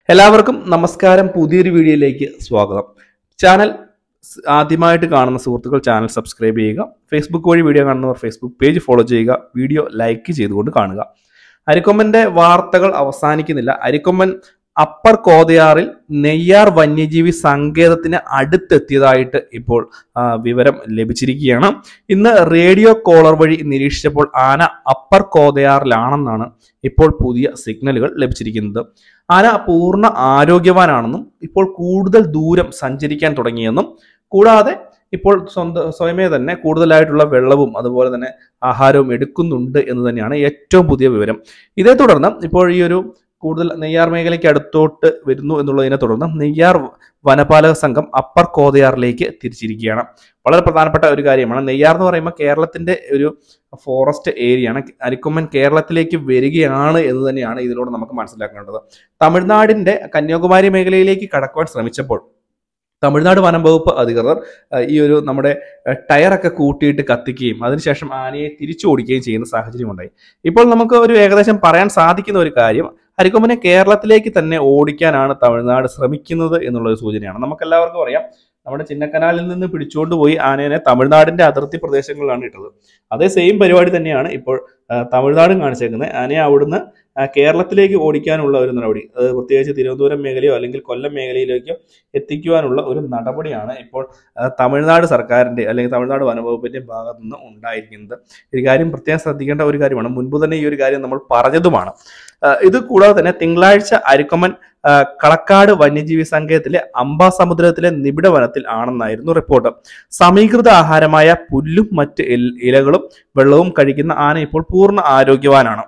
എല്ലാവർക്കും നമസ്കാരം പുതിയൊരു വീഡിയോയിലേക്ക് സ്വാഗതം ചാനൽ സ് ആദ്യമായിട്ട് കാണുന്ന സുഹൃത്തുക്കൾ ചാനൽ സബ്സ്ക്രൈബ് ചെയ്യുക ഫേസ്ബുക്ക് വഴി വീഡിയോ കാണുന്നവർ ഫേസ്ബുക്ക് പേജ് ഫോളോ ചെയ്യുക വീഡിയോ ലൈക്ക് ചെയ്തുകൊണ്ട് കാണുക അരിക്കൊമ്പന്റെ വാർത്തകൾ അവസാനിക്കുന്നില്ല അരിക്കൊമ്പൻ അപ്പർ കോതയാറിൽ നെയ്യാർ വന്യജീവി സങ്കേതത്തിന് അടുത്തെത്തിയതായിട്ട് ഇപ്പോൾ ആ, വിവരം ലഭിച്ചിരിക്കുകയാണ് ഇന്ന് റേഡിയോ കോളർ വഴി നിരീക്ഷിച്ചപ്പോൾ ആന അപ്പർ കോതയാറിലാണെന്നാണ് ഇപ്പോൾ പുതിയ സിഗ്നലുകൾ ലഭിച്ചിരിക്കുന്നത് ആന പൂർണ്ണ ആരോഗ്യവാനാണെന്നും ഇപ്പോൾ കൂടുതൽ ദൂരം സഞ്ചരിക്കാൻ തുടങ്ങിയെന്നും കൂടാതെ ഇപ്പോൾ സ്വന്തം സ്വയമേ തന്നെ കൂടുതലായിട്ടുള്ള വെള്ളവും അതുപോലെ തന്നെ ആഹാരവും എടുക്കുന്നുണ്ട് എന്ന് തന്നെയാണ് ഏറ്റവും പുതിയ വിവരം ഇതേ തുടർന്ന് ഇപ്പോൾ ഈ ഒരു കൂടുതൽ നെയ്യാർ മേഖലയ്ക്ക് അടുത്തോട്ട് വരുന്നു എന്നുള്ളതിനെ തുടർന്ന് നെയ്യാർ വനപാലക സംഘം അപ്പർ കോതയാറിലേക്ക് തിരിച്ചിരിക്കുകയാണ് വളരെ പ്രധാനപ്പെട്ട ഒരു കാര്യമാണ് നെയ്യാർ എന്ന് പറയുമ്പോൾ കേരളത്തിന്റെ ഒരു ഫോറസ്റ്റ് ഏരിയയാണ് അരിക്കൊമ്പൻ കേരളത്തിലേക്ക് വരികയാണ് എന്ന് തന്നെയാണ് ഇതിലൂടെ നമുക്ക് മനസ്സിലാക്കേണ്ടത് തമിഴ്നാടിന്റെ കന്യാകുമാരി മേഖലയിലേക്ക് കടക്കുവാൻ ശ്രമിച്ചപ്പോൾ തമിഴ്നാട് വനം വകുപ്പ് അധികൃതർ അഹ് ഈ ഒരു നമ്മുടെ അഹ് ടയറൊക്കെ കൂട്ടിയിട്ട് കത്തിക്കുകയും അതിനുശേഷം ആനയെ തിരിച്ചു ഓടിക്കുകയും ചെയ്യുന്ന സാഹചര്യം ഉണ്ടായി ഇപ്പോൾ നമുക്ക് ഒരു ഏകദേശം പറയാൻ സാധിക്കുന്ന ഒരു കാര്യം അരിക്കൊമ്പനെ കേരളത്തിലേക്ക് തന്നെ ഓടിക്കാനാണ് തമിഴ്നാട് ശ്രമിക്കുന്നത് എന്നുള്ള ഒരു സൂചനയാണ് നമുക്കെല്ലാവർക്കും അറിയാം നമ്മുടെ ചിന്നക്കനാലിൽ നിന്ന് പിടിച്ചുകൊണ്ട് പോയി ആനേനെ തമിഴ്നാടിന്റെ അതിർത്തി പ്രദേശങ്ങളിലാണ് ഇട്ടത് അതേ സെയിം പരിപാടി തന്നെയാണ് ഇപ്പോൾ ആ, തമിഴ്നാടും കാണിച്ചേക്കുന്നത് ആനയെ അവിടുന്ന് ആ, കേരളത്തിലേക്ക് ഓടിക്കാനുള്ള ഒരു നടപടി അത് പ്രത്യേകിച്ച് തിരുവനന്തപുരം മേഖലയോ അല്ലെങ്കിൽ കൊല്ലം മേഖലയിലേക്കോ എത്തിക്കുവാനുള്ള ഒരു നടപടിയാണ് ഇപ്പോൾ ആ, തമിഴ്നാട് സർക്കാരിന്റെ അല്ലെങ്കിൽ തമിഴ്നാട് വനവകുപ്പിന്റെ ഭാഗത്തു നിന്ന് ഉണ്ടായിരിക്കുന്നത് ഈ കാര്യം പ്രത്യേകം ശ്രദ്ധിക്കേണ്ട ഒരു കാര്യമാണ് മുൻപ് തന്നെ ഈ ഒരു കാര്യം നമ്മൾ പറഞ്ഞതുമാണ് ആ, ഇത് കൂടാതെ തന്നെ തിങ്കളാഴ്ച അരിക്കൊമ്പൻ ആ, കളക്കാട് വന്യജീവി സങ്കേതത്തിലെ അംബാസമുദ്രത്തിലെ നിബിഡ വനത്തിൽ ആണെന്നായിരുന്നു റിപ്പോർട്ട് സമീകൃത ആഹാരമായ പുല്ലും മറ്റ് ഇൽ- ഇലകളും വെള്ളവും കഴിക്കുന്ന ആന ഇപ്പോൾ പൂർണ്ണ ആരോഗ്യവാനാണ്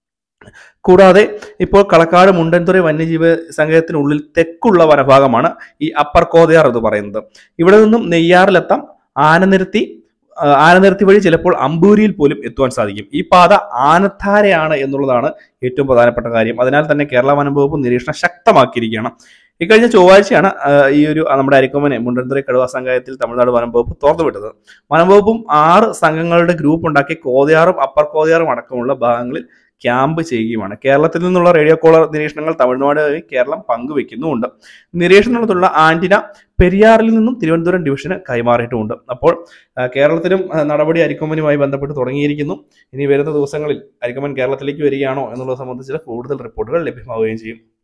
കൂടാതെ ഇപ്പോൾ കളക്കാട് മുണ്ടൻതുറ വന്യജീവി സങ്കേതത്തിനുള്ളിൽ തെക്കുള്ള വനഭാഗമാണ് ഈ അപ്പർ കോതയാർ എന്ന് പറയുന്നത് ഇവിടെ നിന്നും നെയ്യാറിലെത്താം ആനനിരത്തി ആ, ആനനിരത്തി വഴി ചിലപ്പോൾ അമ്പൂരിയിൽ പോലും എത്തുവാൻ സാധിക്കും ഈ പാത ആനത്താരയാണ് എന്നുള്ളതാണ് ഏറ്റവും പ്രധാനപ്പെട്ട കാര്യം അതിനാൽ തന്നെ കേരള വനം വകുപ്പ് നിരീക്ഷണം ശക്തമാക്കിയിരിക്കുകയാണ് ഇക്കഴിഞ്ഞ ചൊവ്വാഴ്ചയാണ് ആ, ഈ ഒരു ആ, നമ്മുടെ അരിക്കൊമ്പനെ മുണ്ടൻതുറ കടുവ സങ്കേതത്തിൽ തമിഴ്നാട് വനം വകുപ്പ് തുറന്നുവിട്ടത് വനം വകുപ്പും ആറ് സംഘങ്ങളുടെ ഗ്രൂപ്പ് ഉണ്ടാക്കി കോതയാറും അപ്പർ കോതയാറും അടക്കമുള്ള ഭാഗങ്ങളിൽ ക്യാമ്പ് ചെയ്യുകയുമാണ് കേരളത്തിൽ നിന്നുള്ള റേഡിയോ കോളർ നിരീക്ഷണങ്ങൾ തമിഴ്നാടുമായി കേരളം പങ്കുവെക്കുന്നുമുണ്ട് നിരീക്ഷണത്തിലുള്ള ആന്റിന പെരിയാറിൽ നിന്നും തിരുവനന്തപുരം ഡിവിഷന് കൈമാറിയിട്ടുമുണ്ട് അപ്പോൾ ആ, കേരളത്തിലും ആ, നടപടി അരിക്കൊമ്പനുമായി ബന്ധപ്പെട്ട് തുടങ്ങിയിരിക്കുന്നു ഇനി വരുന്ന ദിവസങ്ങളിൽ അരിക്കൊമ്പൻ കേരളത്തിലേക്ക് വരികയാണോ എന്നുള്ളത് സംബന്ധിച്ച് കൂടുതൽ റിപ്പോർട്ടുകൾ ലഭ്യമാവുകയും ചെയ്യും